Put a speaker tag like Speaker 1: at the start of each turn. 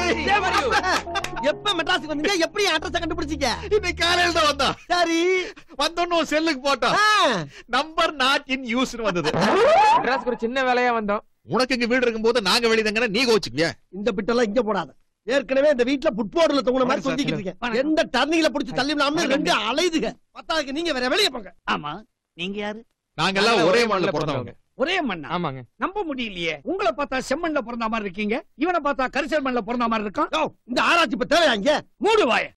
Speaker 1: எப்ப மெட்ராஸுக்கு வந்தீங்க எப்படி அட்ரஸ் கண்டுபிடிச்சீங்க
Speaker 2: இன்னைக்கு காலையில தான் வந்தான்
Speaker 1: சரி
Speaker 2: வந்தோன்னு உன் செல்லுக்கு போட்டான்
Speaker 1: ஆ,
Speaker 2: நம்பர் நாட் இன் யூஸ்னு வந்தது
Speaker 3: மெட்ராஸ்க்கு ஒரு சின்ன வேலையா வந்தோம்
Speaker 2: உனக்கு இங்க வீடு இருக்கும்போது நாங்க வெளியதங்கன நீ கோச்சுக்குவியா
Speaker 1: இந்த பிட்டெல்லாம் இங்க போடாத ஏற்கனவே இந்த வீட்டுல புட்போர்டுல தொங்குன மாதிரி
Speaker 2: வணக்கம் சார்.
Speaker 1: தொங்கிக்கிட்டு இருக்கேன்
Speaker 4: வணக்கம்.
Speaker 1: எந்த டர்னிங்ல புடிச்சு தள்ளிவிடாம
Speaker 4: வணக்கம்.
Speaker 1: ரெண்டு அலைதுக பத்தாதுக்கு நீங்க வேற வெளிய போங்க
Speaker 4: ஆமா நீங்க யாரு
Speaker 2: நாங்க எல்லாம் ஒரே மாடல பிறந்தவங்க
Speaker 4: ஒரே மண்ணா
Speaker 3: ஆமாங்க
Speaker 4: நம்ப முடியலையே உங்களை பார்த்தா செம்மண்ல பிறந்த மாதிரி இருக்கீங்க இவனை பார்த்தா கரிசல் மண்ல பிறந்த மாதிரி இருக்கான்
Speaker 1: யோ, இந்த ஆராய்ச்சி இப்ப தேவையா இங்க
Speaker 4: மூடு வாய